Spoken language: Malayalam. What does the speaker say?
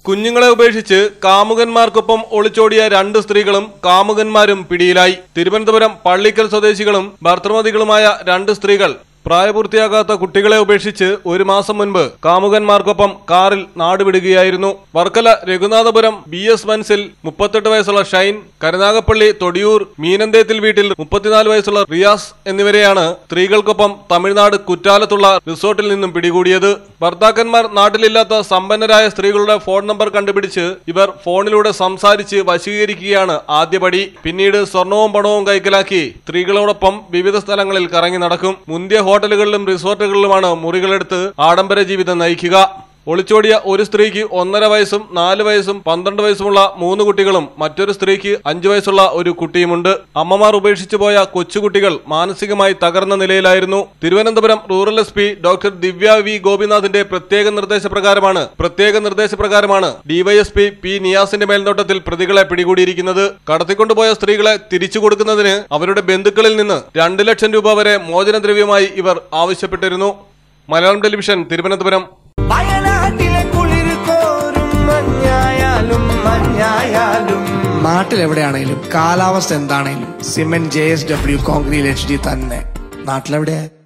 കുഞ്ഞുങ്ങളെ ഉപേക്ഷിച്ച് കാമുകന്മാർക്കൊപ്പം ഒളിച്ചോടിയ രണ്ട് സ്ത്രീകളും കാമുകന്മാരും പിടിയിലായി തിരുവനന്തപുരം പള്ളിക്കൽ സ്വദേശികളും ഭർത്തൃമതികളുമായ രണ്ട് സ്ത്രീകൾ പ്രായപൂർത്തിയാകാത്ത കുട്ടികളെ ഉപേക്ഷിച്ച് ഒരു മാസം മുൻപ് കാമുകന്മാർക്കൊപ്പം കാറിൽ നാടുവിടുകയായിരുന്നു വർക്കല രഘുനാഥപുരം ബി എസ് വൻസിൽ മുപ്പത്തെട്ട് വയസ്സുള്ള ഷൈൻ കരുനാഗപ്പള്ളി തൊടിയൂർ മീനന്തേത്തിൽ വീട്ടിൽ മുപ്പത്തിനാല് വയസ്സുള്ള റിയാസ് എന്നിവരെയാണ് സ്ത്രീകൾക്കൊപ്പം തമിഴ്നാട് കുറ്റാലത്തുള്ള റിസോർട്ടിൽ നിന്നും പിടികൂടിയത് ഭർത്താക്കന്മാർ നാട്ടിലില്ലാത്ത സമ്പന്നരായ സ്ത്രീകളുടെ ഫോൺ നമ്പർ കണ്ടുപിടിച്ച് ഇവർ ഫോണിലൂടെ സംസാരിച്ച് വശീകരിക്കുകയാണ് ആദ്യപടി പിന്നീട് സ്വർണവും പണവും കൈക്കലാക്കി സ്ത്രീകളോടൊപ്പം വിവിധ സ്ഥലങ്ങളിൽ കറങ്ങി നടക്കും മുന്തിയ ഹോട്ടലുകളിലും റിസോർട്ടുകളിലുമാണ് മുറികളെടുത്ത് ആഡംബര ജീവിതം നയിക്കുക ഒളിച്ചോടിയ ഒരു സ്ത്രീക്ക് ഒന്നര വയസ്സും നാല് വയസ്സും പന്ത്രണ്ട് വയസ്സുമുള്ള മൂന്ന് കുട്ടികളും മറ്റൊരു സ്ത്രീക്ക് അഞ്ചു വയസ്സുള്ള ഒരു കുട്ടിയുമുണ്ട് അമ്മമാർ ഉപേക്ഷിച്ചു പോയ കൊച്ചുകുട്ടികൾ മാനസികമായി തകർന്ന നിലയിലായിരുന്നു Thiruvananthapuram rural S P doctor Divya V ഗോപിനാഥിന്റെ പ്രത്യേക നിർദ്ദേശപ്രകാരമാണ് പ്രത്യേക നിർദ്ദേശപ്രകാരമാണ് ഡിവൈഎസ്പി പി നിയാസിന്റെ മേൽനോട്ടത്തിൽ പ്രതികളെ പിടികൂടിയിരിക്കുന്നത് കടത്തിക്കൊണ്ടുപോയ സ്ത്രീകളെ തിരിച്ചു കൊടുക്കുന്നതിന് അവരുടെ ബന്ധുക്കളിൽ നിന്ന് രണ്ട് ലക്ഷം രൂപ വരെ മോചനദ്രവ്യമായി ഇവർ ആവശ്യപ്പെട്ടിരുന്നു മലയാളം ടെലിവിഷൻ തിരുവനന്തപുരം വയനാട്ടിലെ കുളിര് കോരും മഞ്ഞായാലും മഞ്ഞായാലും നാട്ടിലെവിടെയാണേലും കാലാവസ്ഥ എന്താണേലും cement J S W concrete H D തന്നെ നാട്ടിലെവിടെയാ